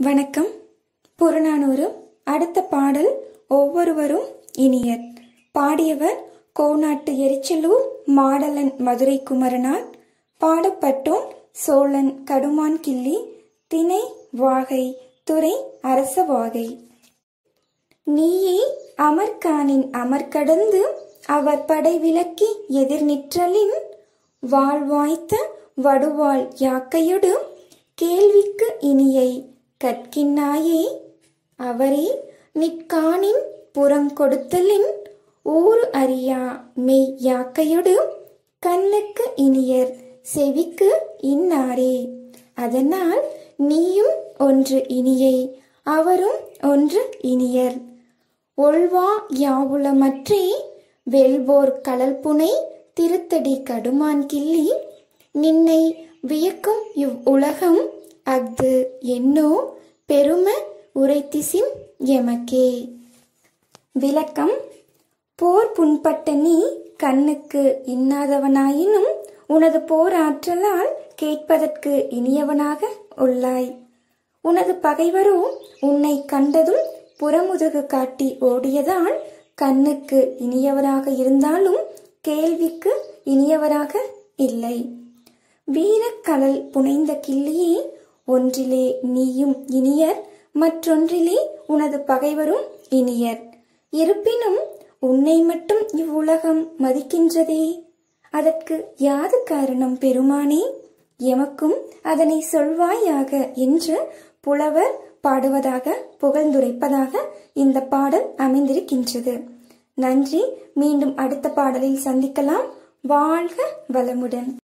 வணக்கம் புறநானூறு அடுத்த பாடல் ஒவ்வொருவரும் இனியர் பாடியவர் கோனாட்டு எரிச்சலூர் மாடலன் மதுரை குமரனார் பாடப்பட்டோன் சோழன் கடுமான் கிள்ளி திணை வாகை துறை அரச வாகை நீயே அமர்கானின் அமர்கடந்து அவர் படை விலக்கி எதிர் நிற்றலின் வாழ்வாய்த்த வடுவாள் யாக்கையொடு கேள்விக்கு இனியை கற்கின்னாயே அவரே நிற்கானின் புறம் கொடுத்தலின் ஊறு அறியா மெய் யாக்கையொடு கண்ணுக்கு இனியர் செவிக்கு இன்னாரே அதனால் நீயும் ஒன்று இனியை அவரும் ஒன்று இனியர் ஒழ்வா யாவுளமற்றே வெல்வோர் கடல் புனை திருத்தடி கடுமான் கிள்ளி நின்னை வியக்கும் இவ் உலகம் அஃது என்னோ பெரும உரைத்திசின் எமக்கே விளக்கம் போர் புண்பட்ட நீ கண்ணுக்கு இன்னாதவனாயினும் உனது போர் ஆற்றலால் கேட்பதற்கு இனியவனாக உள்ளாய் உனது பகைவரோ உன்னை கண்டதும் புறமுதுகு காட்டி ஓடியதால் கண்ணுக்கு இனியவராக இருந்தாலும் கேள்விக்கு இனியவராக இல்லை வீரக்கடல் புனைந்த கிள்ளியே ஒன்றிலே நீயும் இனியர் மற்றொன்றிலே உனது பகைவரும் இனியர் இருப்பினும் உன்னை மட்டும் இவ்வுலகம் மதிக்கின்றதே அதற்கு யாது காரணம் பெருமானே எமக்கும் அதனை சொல்வாயாக என்று புலவர் பாடுவதாக புகழ்ந்துரைப்பதாக இந்த பாடல் அமைந்திருக்கின்றது நன்றி மீண்டும் அடுத்த பாடலில் சந்திக்கலாம் வாழ்க வளமுடன்